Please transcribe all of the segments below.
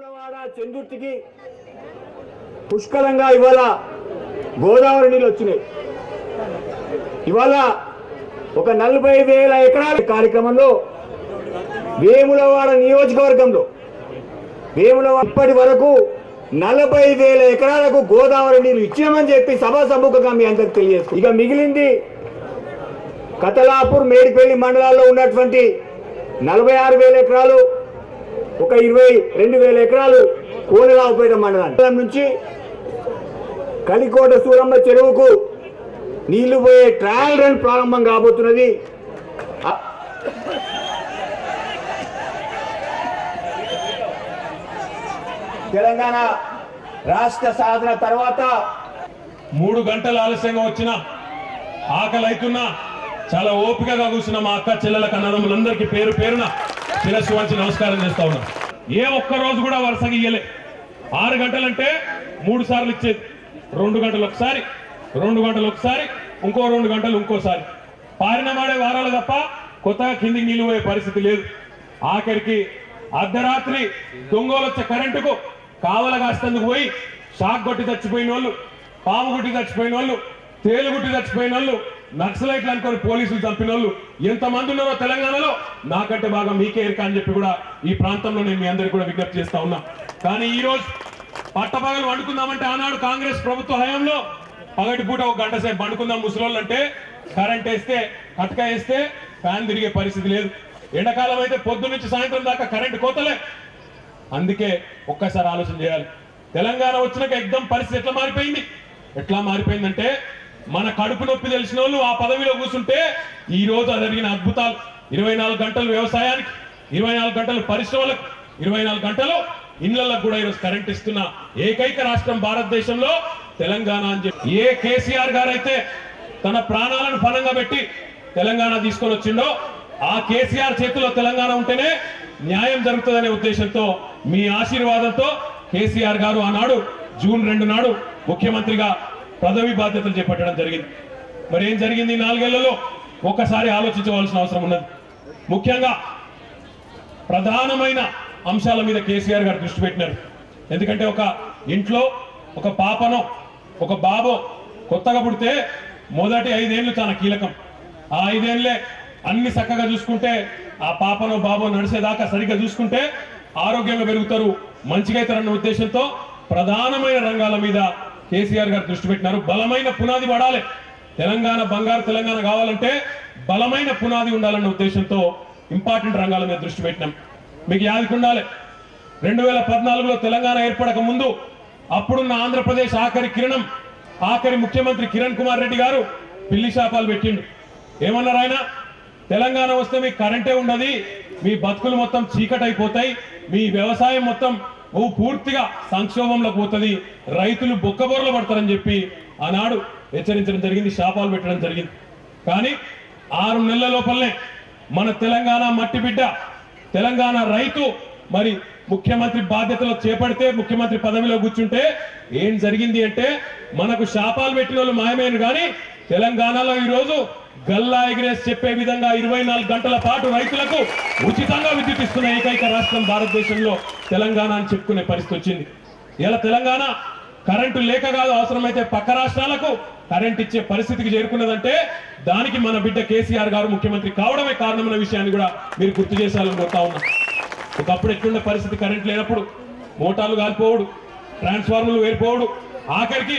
వేములవాడ చెందుర్తికి పుష్కలంగా ఇవాళ గోదావరి నీళ్ళు వచ్చినాయి ఇవాళ ఒక నలభై వేల ఎకరాల కార్యక్రమంలో వేములవాడ నియోజకవర్గంలో వేములవాడ ఇప్పటి వరకు నలభై వేల ఎకరాలకు గోదావరి నీళ్లు ఇచ్చామని చెప్పి సభా సముఖంగా మీ అందరికి తెలియజేస్తుంది ఇక మిగిలింది కతలాపూర్ మేడిపల్లి మండలాల్లో ఉన్నటువంటి నలభై ఆరు వేల ఎకరాలు ఒక ఇరవై రెండు వేల ఎకరాలు కోనరావుపేట మండలం నుంచి కలికోట సూరమ్మ చెరువుకు నీళ్లు పోయే ట్రయల్ రన్ ప్రారంభం కాబోతున్నది ఆ- తెలంగాణ రాష్ట్ర సాధన తర్వాత మూడు గంటలు ఆలస్యంగా వచ్చిన ఆకలి అవుతున్నా చాలా ఓపికగా కూర్చున్న మా అక్క చెల్లెల కన్నదమ్ములందరికీ పేరు పేరున శిరస్సు వంచి నమస్కారం చేస్తా ఉన్నా ఏ ఒక్క రోజు కూడా వరుసగా ఇయ్యలే ఆరు గంటలంటే మూడు సార్లు ఇచ్చేది రెండు గంటలు ఒకసారి రెండు గంటలు ఒకసారి ఇంకో రెండు గంటలు ఇంకోసారి పారిన మాడే వారాలు తప్ప కొత్తగా కిందికి నీళ్ళు పోయే పరిస్థితి లేదు ఆఖరికి అర్ధరాత్రి దొంగలు వచ్చే కరెంటుకు కావల కాస్తందుకు పోయి షాక్ కొట్టి చచ్చిపోయిన వాళ్ళు పాము కొట్టి చచ్చిపోయిన వాళ్ళు తేలు కొట్టి చచ్చిపోయిన వాళ్ళు నక్సలైట్లు అనుకొని పోలీసులు చంపిన వాళ్ళు ఎంతమంది ఉన్నారో తెలంగాణలో నాకంటే బాగా మీకే ఎరక అని చెప్పి కూడా ఈ ప్రాంతంలో నేను మీ అందరికి కూడా విజ్ఞప్తి చేస్తా ఉన్నా కానీ ఈ రోజు పట్టపగలు వండుకుందామంటే ఆనాడు కాంగ్రెస్ ప్రభుత్వ హయాంలో పగటి పూట ఒక గంట సేపు పండుకుందాం ముసలోళ్ళు అంటే కరెంట్ వేస్తే కట్క వేస్తే ఫ్యాన్ తిరిగే పరిస్థితి లేదు ఎండాకాలం అయితే పొద్దు నుంచి సాయంత్రం దాకా కరెంట్ కోతలే అందుకే ఒక్కసారి ఆలోచన చేయాలి తెలంగాణ వచ్చినాక ఎగ్దం పరిస్థితి ఎట్లా మారిపోయింది ఎట్లా మారిపోయిందంటే మన కడుపు నొప్పి తెలిసిన వాళ్ళు ఆ పదవిలో కూర్చుంటే ఈ రోజు జరిగిన అద్భుతాలు ఇరవై నాలుగు గంటలు వ్యవసాయానికి ఇరవై నాలుగు గంటలు పరిశ్రమలకు ఇరవై నాలుగు గంటలు ఇళ్లకు కూడా ఈరోజు కరెంట్ ఇస్తున్న ఏకైక రాష్ట్రం భారతదేశంలో తెలంగాణ అని చెప్పి ఏ కేసీఆర్ గారైతే తన ప్రాణాలను పణంగా పెట్టి తెలంగాణ తీసుకొని వచ్చిండో ఆ కేసీఆర్ చేతిలో తెలంగాణ ఉంటేనే న్యాయం జరుగుతుందనే ఉద్దేశంతో మీ ఆశీర్వాదంతో కేసీఆర్ గారు ఆనాడు జూన్ రెండు నాడు ముఖ్యమంత్రిగా పదవి బాధ్యతలు చేపట్టడం జరిగింది మరి ఏం జరిగింది ఈ నాలుగేళ్లలో ఒక్కసారి ఆలోచించవలసిన అవసరం ఉన్నది ముఖ్యంగా ప్రధానమైన అంశాల మీద కేసీఆర్ గారు దృష్టి పెట్టినారు ఎందుకంటే ఒక ఇంట్లో ఒక పాపనో ఒక బాబో కొత్తగా పుడితే మొదటి ఐదేళ్లు చాలా కీలకం ఆ ఐదేళ్లే అన్ని చక్కగా చూసుకుంటే ఆ పాపనో బాబో నడిచేదాకా సరిగ్గా చూసుకుంటే ఆరోగ్యంగా పెరుగుతారు మంచిగా అవుతారన్న ఉద్దేశంతో ప్రధానమైన రంగాల మీద కేసీఆర్ గారు దృష్టి పెట్టినారు బలమైన పునాది పడాలి తెలంగాణ బంగారు తెలంగాణ కావాలంటే బలమైన పునాది ఉండాలన్న ఉద్దేశంతో ఇంపార్టెంట్ రంగాల మీద దృష్టి పెట్టినాం మీకు యాదికి ఉండాలి రెండు వేల పద్నాలుగులో తెలంగాణ ఏర్పడక ముందు అప్పుడున్న ఆంధ్రప్రదేశ్ ఆఖరి కిరణం ఆఖరి ముఖ్యమంత్రి కిరణ్ కుమార్ రెడ్డి గారు పిల్లి శాపాలు పెట్టిండు ఏమన్నారు ఆయన తెలంగాణ వస్తే మీకు కరెంటే ఉండదు మీ బతుకులు మొత్తం చీకటి అయిపోతాయి మీ వ్యవసాయం మొత్తం ఓ పూర్తిగా సంక్షోభంలోకి పోతుంది రైతులు బొక్కబొరలు పడతారని చెప్పి ఆనాడు హెచ్చరించడం జరిగింది శాపాలు పెట్టడం జరిగింది కానీ ఆరు నెలల లోపలనే మన తెలంగాణ మట్టి బిడ్డ తెలంగాణ రైతు మరి ముఖ్యమంత్రి బాధ్యతలు చేపడితే ముఖ్యమంత్రి పదవిలో కూర్చుంటే ఏం జరిగింది అంటే మనకు శాపాలు పెట్టిన వాళ్ళు మాయమైన కానీ తెలంగాణలో ఈరోజు గల్లా ఎగిరేసి చెప్పే విధంగా ఇరవై నాలుగు గంటల పాటు రైతులకు ఉచితంగా విద్యుత్ ఇస్తున్న ఏకైక రాష్ట్రం భారతదేశంలో తెలంగాణ అని చెప్పుకునే పరిస్థితి వచ్చింది ఇలా తెలంగాణ కరెంటు లేక కాదు అవసరమైతే పక్క రాష్ట్రాలకు కరెంట్ ఇచ్చే పరిస్థితికి చేరుకున్నదంటే దానికి మన బిడ్డ కేసీఆర్ గారు ముఖ్యమంత్రి కావడమే కారణమైన విషయాన్ని కూడా మీరు గుర్తు చేశాలని కోరుతా ఉన్నా ఒకప్పుడు ఎట్లుండే పరిస్థితి కరెంట్ లేనప్పుడు మోటార్లు కాలిపోవుడు ట్రాన్స్ఫార్మర్లు వేరిపోవుడు ఆఖరికి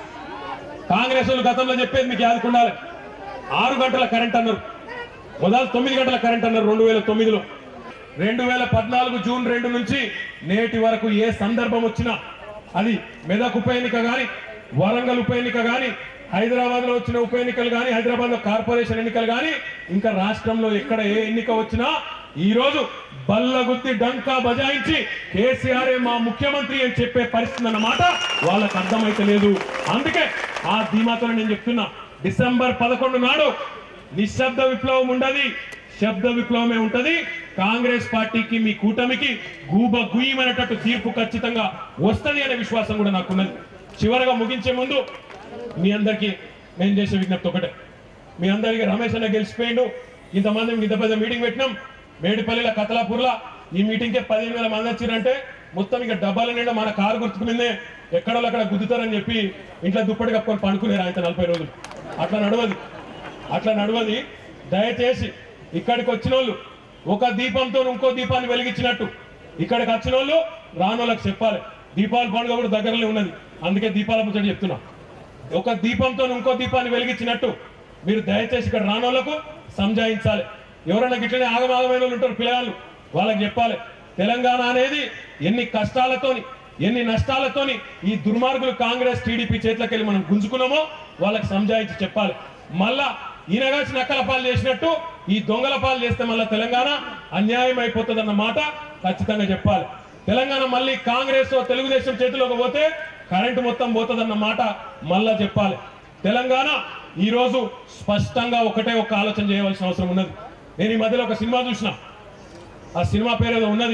కాంగ్రెస్ వాళ్ళు గతంలో చెప్పేది మీకు యాదుకుండాలి ఆరు గంటల కరెంట్ అన్నారు మొదలు తొమ్మిది గంటల కరెంట్ అన్నారు రెండు వేల తొమ్మిదిలో రెండు వేల పద్నాలుగు జూన్ రెండు నుంచి నేటి వరకు ఏ సందర్భం వచ్చినా అది మెదక్ ఉప ఎన్నిక గాని వరంగల్ ఉప ఎన్నిక గాని హైదరాబాద్ లో వచ్చిన ఉప ఎన్నికలు గాని హైదరాబాద్ లో కార్పొరేషన్ ఎన్నికలు గాని ఇంకా రాష్ట్రంలో ఎక్కడ ఏ ఎన్నిక వచ్చినా ఈ రోజు బల్లగుద్ది డంకా బజాయించి కేసీఆర్ మా ముఖ్యమంత్రి అని చెప్పే పరిస్థితి అన్నమాట వాళ్ళకి అర్థమైతే లేదు అందుకే ఆ ధీమాతో నేను చెప్తున్నా డిసెంబర్ పదకొండు నాడు నిశ్శబ్ద విప్లవం ఉండదు శబ్ద విప్లవమే ఉంటది కాంగ్రెస్ పార్టీకి మీ కూటమికి గూబ గుయ్యమైనట్టు తీర్పు ఖచ్చితంగా వస్తది అనే విశ్వాసం కూడా నాకున్నది చివరగా ముగించే ముందు మీ అందరికీ నేను చేసే విజ్ఞప్తి ఒకటే మీ అందరికీ రమేష్ అన్న గెలిచిపోయిండు ఇంతమంది ఇంత పెద్ద మీటింగ్ పెట్టినాం మేడిపల్లిలో కతలాపూర్లో ఈ మీటింగ్కే పదిహేను వేల మంది వచ్చిరంటే మొత్తం ఇక డబ్బాల నిండా మన కారు గుర్తుకు మీదే ఎక్కడో అక్కడ గుద్దుతారని చెప్పి ఇంట్లో దుప్పటి కప్పుకొని పండుకునేరు ఆయన నలభై రోజులు అట్లా నడవదు అట్లా నడవది దయచేసి ఇక్కడికి వచ్చిన వాళ్ళు ఒక దీపంతో ఇంకో దీపాన్ని వెలిగించినట్టు ఇక్కడికి వచ్చిన వాళ్ళు రానోళ్ళకి చెప్పాలి దీపావళి పండుగ కూడా దగ్గరలో ఉన్నది అందుకే దీపాల ముచ్చట చెప్తున్నా ఒక దీపంతో ఇంకో దీపాన్ని వెలిగించినట్టు మీరు దయచేసి ఇక్కడ రానోళ్లకు సంజాయించాలి ఎవరైనా గిట్లనే ఆగమాగమైన వాళ్ళు ఉంటారు పిల్లగాళ్ళు వాళ్ళకి చెప్పాలి తెలంగాణ అనేది ఎన్ని కష్టాలతోని ఎన్ని నష్టాలతోని ఈ దుర్మార్గులు కాంగ్రెస్ టీడీపీ చేతులకు వెళ్ళి మనం గుంజుకున్నామో వాళ్ళకి సంజాయించి చెప్పాలి మళ్ళా ఈయనగాచి నక్కల పాలు చేసినట్టు ఈ దొంగల పాలు చేస్తే మళ్ళా తెలంగాణ అన్యాయం అయిపోతుంది మాట ఖచ్చితంగా చెప్పాలి తెలంగాణ మళ్ళీ కాంగ్రెస్ తెలుగుదేశం చేతిలోకి పోతే కరెంటు మొత్తం పోతుందన్న మాట మళ్ళా చెప్పాలి తెలంగాణ ఈ రోజు స్పష్టంగా ఒకటే ఒక ఆలోచన చేయవలసిన అవసరం ఉన్నది నేను ఈ మధ్యలో ఒక సినిమా చూసిన ఆ సినిమా పేరు ఏదో ఉన్నది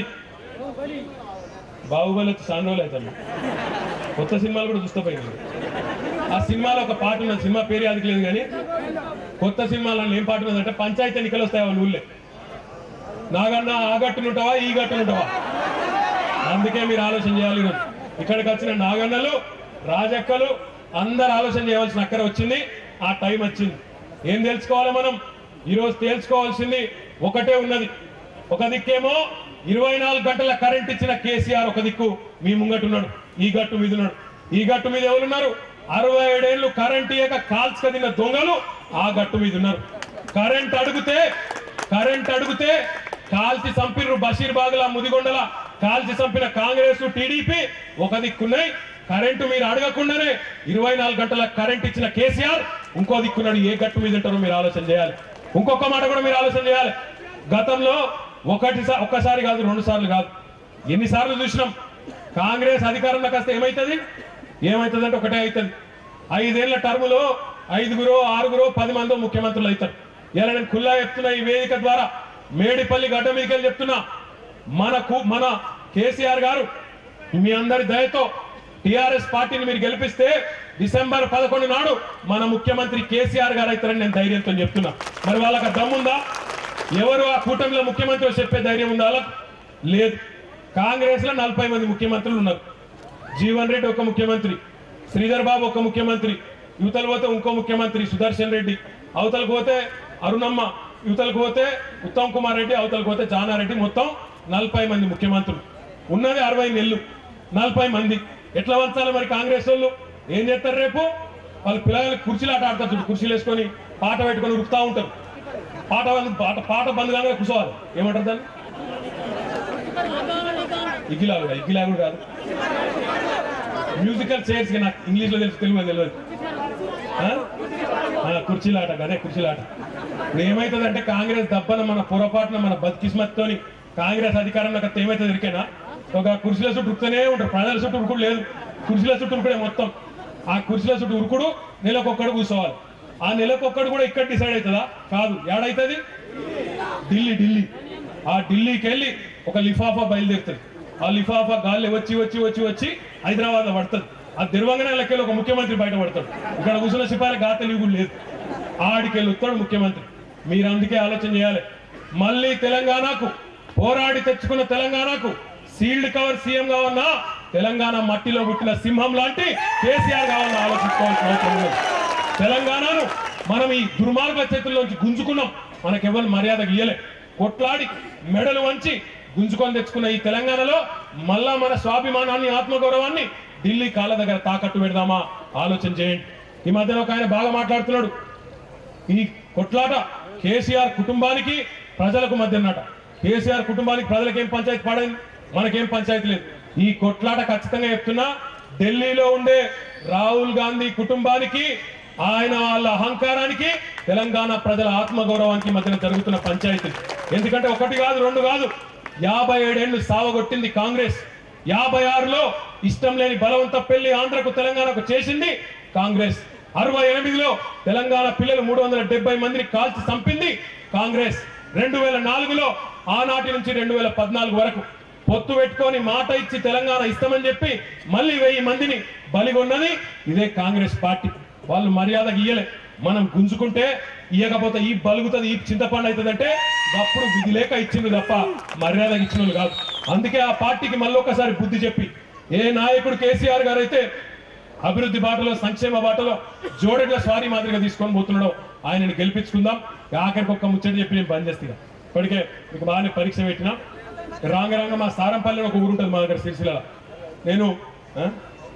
బాహుబలి వచ్చి చాలా రోజులు అవుతుంది కొత్త సినిమాలు కూడా చూస్తే పోయింది ఆ సినిమాలో ఒక పాట ఉన్నది సినిమా పేరు యాదకి లేదు కానీ కొత్త సినిమాలో ఏం పాట ఉన్నదంటే పంచాయతీ ఎన్నికలు వస్తాయి వాళ్ళ ఊళ్ళే నాగన్న ఆ గట్టునుంటావా ఈ గట్టునుంటావా అందుకే మీరు ఆలోచన చేయాలి ఈరోజు ఇక్కడికి వచ్చిన నాగన్నలు రాజక్కలు అందరు ఆలోచన చేయవలసిన అక్కర వచ్చింది ఆ టైం వచ్చింది ఏం తెలుసుకోవాలి మనం ఈరోజు తేల్చుకోవాల్సింది ఒకటే ఉన్నది ఒక దిక్కేమో ఇరవై నాలుగు గంటల కరెంట్ ఇచ్చిన కేసీఆర్ ఒక దిక్కు మీ ముంగటున్నాడు ఈ గట్టు మీద ఉన్నాడు ఈ గట్టు మీద ఎవరున్నారు అరవై ఏడేళ్లు కరెంట్ ఇయ్యక కాల్చుక తిన్న దొంగలు ఆ గట్టు మీద ఉన్నారు కరెంట్ అడిగితే కరెంట్ అడిగితే కాల్చి చంపిర్రు బషీర్ బాగుల ముదిగొండల కాల్చి చంపిన కాంగ్రెస్ టీడీపీ ఒక దిక్కున్నాయి కరెంటు మీరు అడగకుండానే ఇరవై నాలుగు గంటల కరెంట్ ఇచ్చిన కేసీఆర్ ఇంకో దిక్కున్నాడు ఏ గట్టు మీద ఉంటారో మీరు ఆలోచన చేయాలి ఇంకొక మాట కూడా మీరు ఆలోచన చేయాలి గతంలో ఒకటి ఒక్కసారి కాదు రెండు సార్లు కాదు ఎన్నిసార్లు చూసినాం కాంగ్రెస్ అధికారంలోకి వస్తే ఏమవుతుంది ఏమవుతుంది అంటే ఒకటే అవుతుంది ఐదేళ్ల టర్ములో ఐదుగురు ఆరుగురు పది మందో ముఖ్యమంత్రులు అవుతారు ఇలా నేను ఖుల్లా చెప్తున్నా ఈ వేదిక ద్వారా మేడిపల్లి గడ్డ మీదకి వెళ్ళి చెప్తున్నా మనకు మన కేసీఆర్ గారు మీ అందరి దయతో టిఆర్ఎస్ పార్టీని మీరు గెలిపిస్తే డిసెంబర్ పదకొండు నాడు మన ముఖ్యమంత్రి కేసీఆర్ గారు అవుతారని నేను ధైర్యంతో చెప్తున్నా మరి వాళ్ళకి ఆ దమ్ముందా ఎవరు ఆ కూటమిలో ముఖ్యమంత్రి చెప్పే ధైర్యం ఉందా వాళ్ళకు లేదు కాంగ్రెస్ లో నలభై మంది ముఖ్యమంత్రులు ఉన్నారు జీవన్ రెడ్డి ఒక ముఖ్యమంత్రి శ్రీధర్ బాబు ఒక ముఖ్యమంత్రి యువతలు పోతే ఇంకో ముఖ్యమంత్రి సుదర్శన్ రెడ్డి అవతలకు పోతే అరుణమ్మ యువతలకు పోతే ఉత్తమ్ కుమార్ రెడ్డి అవతలకు పోతే జానారెడ్డి మొత్తం నలభై మంది ముఖ్యమంత్రులు ఉన్నది అరవై నెలలు నలభై మంది ఎట్లా వంచాలి మరి కాంగ్రెస్ వాళ్ళు ఏం చేస్తారు రేపు వాళ్ళు పిల్లలకి కుర్చీలు ఆట ఆడతారు చూడు కుర్చీలు వేసుకొని పాట పెట్టుకొని ఉరుకుతా ఉంటారు పాట బంద్ పాట పాట బంద్ కాగానే కూర్చోవాలి ఏమంటారు దాన్ని ఇగ్గిలాగుడు ఇగ్గిలాగుడు కాదు మ్యూజికల్ చైర్స్ నాకు ఇంగ్లీష్ లో తెలుసు తెలుగు తెలియదు ఆ? ఆ, కుర్చీలాట అదే కుర్చీలాట ఇప్పుడు ఏమైతుందంటే కాంగ్రెస్ దబ్బన మన పొరపాటున మన బద్కిస్మత్తోని కాంగ్రెస్ అధికారంలోకి వస్తే ఏమైతుంది ఇరికేనా ఒక కుర్చీల చుట్టూ ఉరుకుతూనే ఉంటారు ప్రజల చుట్టూ ఉరుకుడు లేదు కుర్చీల చుట్టూ ఉరుకుడే మొత్తం ఆ కుర్చీల చుట్టూ ఉరుకుడు నెలకొక్కడు కూర్చోవాలి ఆ నెలకొక్కడు కూడా ఇక్కడ డిసైడ్ అవుతుందా కాదు ఏడైతుంది ఢిల్లీ ఢిల్లీ ఆ ఢిల్లీకి వెళ్ళి ఒక లిఫాఫా బయలుదేరుతుంది ఆ లిఫాఫా గాలి వచ్చి వచ్చి వచ్చి వచ్చి హైదరాబాద్ పడుతుంది ఆ దిర్వంగన లెక్కలు ఒక ముఖ్యమంత్రి బయట పడతాడు ఇక్కడ కూర్చున్న సిపాయి గా తెలివి కూడా లేదు ఆడికెళ్ళి వస్తాడు ముఖ్యమంత్రి మీరు అందుకే ఆలోచన చేయాలి మళ్ళీ తెలంగాణకు పోరాడి తెచ్చుకున్న తెలంగాణకు సీల్డ్ కవర్ సీఎం కావన్నా తెలంగాణ మట్టిలో పుట్టిన సింహం లాంటి కేసీఆర్ కావాలని ఆలోచించుకోవాల్సిన అవసరం ఉంది తెలంగాణను మనం ఈ దుర్మార్గుల చేతుల్లోంచి గుంజుకున్నాం మనకెవరు మర్యాద గీయలే కొట్లాడి మెడలు వంచి గుంజుకొని తెచ్చుకున్న ఈ తెలంగాణలో మళ్ళా మన స్వాభిమానాన్ని ఆత్మగౌరవాన్ని ఢిల్లీ కాళ్ళ దగ్గర తాకట్టు పెడదామా ఆలోచన చేయండి ఈ మధ్యన ఒక ఆయన బాగా మాట్లాడుతున్నాడు ఈ కొట్లాట కేసీఆర్ కుటుంబానికి ప్రజలకు మధ్య ఉన్నట కేసీఆర్ కుటుంబానికి ప్రజలకు ఏం పంచాయతీ పడింది మనకేం పంచాయతీ లేదు ఈ కొట్లాట ఖచ్చితంగా చెప్తున్నా ఢిల్లీలో ఉండే రాహుల్ గాంధీ కుటుంబానికి ఆయన వాళ్ళ అహంకారానికి తెలంగాణ ప్రజల ఆత్మగౌరవానికి మధ్యన జరుగుతున్న పంచాయతీ ఎందుకంటే ఒకటి కాదు రెండు కాదు యాభై ఏడేళ్లు సావగొట్టింది కాంగ్రెస్ యాభై ఆరులో ఇష్టం లేని బలవంత పెళ్లి ఆంధ్రకు తెలంగాణకు చేసింది కాంగ్రెస్ అరవై ఎనిమిదిలో తెలంగాణ పిల్లలు మూడు వందల డెబ్బై మందిని కాల్చి చంపింది కాంగ్రెస్ రెండు వేల నాలుగులో ఆనాటి నుంచి రెండు వేల పద్నాలుగు వరకు పొత్తు పెట్టుకొని మాట ఇచ్చి తెలంగాణ ఇస్తామని చెప్పి మళ్ళీ వెయ్యి మందిని బలిగొన్నది ఇదే కాంగ్రెస్ పార్టీ వాళ్ళు మర్యాద గీయలే మనం గుంజుకుంటే ఇయ్యకపోతే ఈ బలుగుతుంది ఈ చింతపండు అవుతుంది అంటే అప్పుడు విధి లేక ఇచ్చింది తప్ప మర్యాదకి ఇచ్చిన వాళ్ళు కాదు అందుకే ఆ పార్టీకి మళ్ళీ ఒకసారి బుద్ధి చెప్పి ఏ నాయకుడు కేసీఆర్ గారు అయితే అభివృద్ధి బాటలో సంక్షేమ బాటలో జోడెడ్ల స్వారీ మాదిరిగా తీసుకొని పోతున్నాడో ఆయనని గెలిపించుకుందాం ఆఖరికి ఒక్క ముచ్చట చెప్పి నేను బంద్ చేస్తా ఇప్పటికే మీకు బాగానే పరీక్ష పెట్టినా రాంగ రాంగ మా సారంపల్లి అని ఒక ఊరు ఉంటుంది మా దగ్గర సిరిసిల్ల నేను ఆ?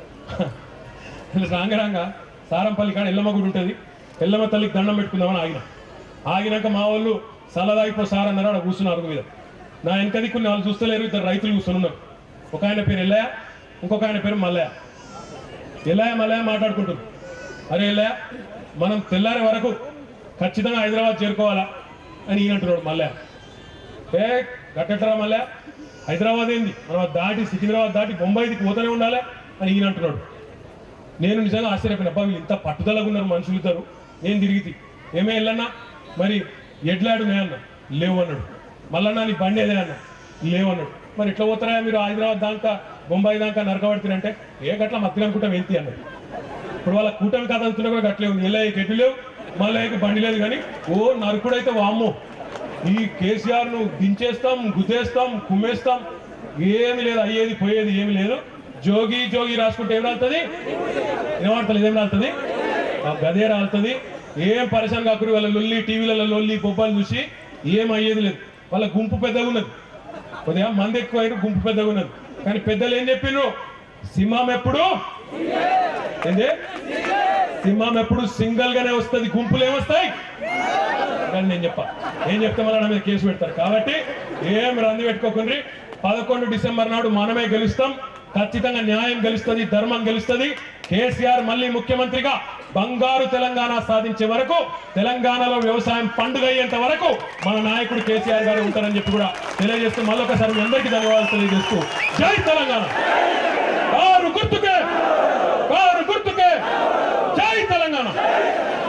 రాంగ రాంగ సారంపల్లి కాడ ఎల్లమ్మ గుడి ఉంటుంది ఎల్లమ్మ తల్లికి దండం పెట్టుకుందామని ఆగిన ఆగినాక మా వాళ్ళు సల్లదాగిపో సార్ అన్నారు అక్కడ కూర్చున్నారు అరుగు మీద నా వెనక దిక్కుని వాళ్ళు చూస్తలేరు ఇద్దరు రైతులు కూర్చొని ఉన్నారు ఒక ఆయన పేరు ఎల్లయ్య ఇంకొక ఆయన పేరు మల్లయ్య ఎల్లయ్య మల్లయ్య మాట్లాడుకుంటుంది అరే ఎల్లయ్య మనం తెల్లారే వరకు ఖచ్చితంగా హైదరాబాద్ చేరుకోవాలా అని ఈయన అంటున్నాడు మల్లయ్య ఏ గట్టెట్టరా మళ్ళా హైదరాబాద్ ఏంది మనం అది దాటి సికింద్రాబాద్ దాటి బొంబాయికి పోతూనే ఉండాలి అని ఈయన అంటున్నాడు నేను నిజంగా ఆశ్చర్యపోయిన అబ్బా వీళ్ళు ఇంత పట్టుదలగా ఉన్నారు మనుషులు ఇద్దరు నేను తిరిగితే ఏమే వెళ్ళన్నా మరి ఎడ్లాడు నే అన్న లేవు అన్నాడు మళ్ళన్నా నీ బండి ఏదే అన్న లేవు అన్నాడు మరి ఇట్లా పోతారా మీరు హైదరాబాద్ దాకా బొంబాయి దాకా నరకబడుతున్నంటే ఏ గట్ల మత్తుగా అనుకుంటా వెళ్తి అన్నాడు ఇప్పుడు వాళ్ళ కూటమి కథ అంతున్నా కూడా గట్లే ఉంది ఎల్లయ్య గడ్డి లేవు మళ్ళీ బండి లేదు కానీ ఓ నరకుడైతే వామ్మో ఈ కేసీఆర్ ను దించేస్తాం గుద్దేస్తాం కుమ్మేస్తాం ఏమి లేదు అయ్యేది పోయేది ఏమి లేదు జోగి జోగి రాసుకుంటే ఏం రాలుతుంది ఏమంటలేదు ఏం రాలుతుంది ఆ గదే రాలుతుంది ఏం పరిశాన్ కాకుండా వాళ్ళ లొల్లి టీవీలలో లొల్లి బొబ్బలు చూసి ఏం అయ్యేది లేదు వాళ్ళ గుంపు పెద్దగా ఉన్నది కొద్దిగా మంది ఎక్కువ అయిన గుంపు పెద్దగా ఉన్నది కానీ పెద్దలు ఏం చెప్పిండ్రు సింహం ఎప్పుడు ఏంది సింహం ఎప్పుడు సింగల్ గానే వస్తుంది గుంపులు ఏమొస్తాయి కానీ నేను చెప్పా ఏం చెప్తే మళ్ళీ నా మీద కేసు పెడతారు కాబట్టి ఏం రంది పెట్టుకోకుండ్రి పదకొండు డిసెంబర్ నాడు మనమే గెలుస్తాం ఖచ్చితంగా న్యాయం గెలుస్తుంది ధర్మం గెలుస్తుంది కేసీఆర్ మళ్ళీ ముఖ్యమంత్రిగా బంగారు తెలంగాణ సాధించే వరకు తెలంగాణలో వ్యవసాయం పండుగ అయ్యేంత వరకు మన నాయకుడు కేసీఆర్ గారు ఉంటారని చెప్పి కూడా తెలియజేస్తూ మళ్ళొకసారి మీ అందరికీ ధన్యవాదాలు తెలియజేస్తూ జై తెలంగాణ కారు గుర్తుకే కారు గుర్తుకే జై తెలంగాణ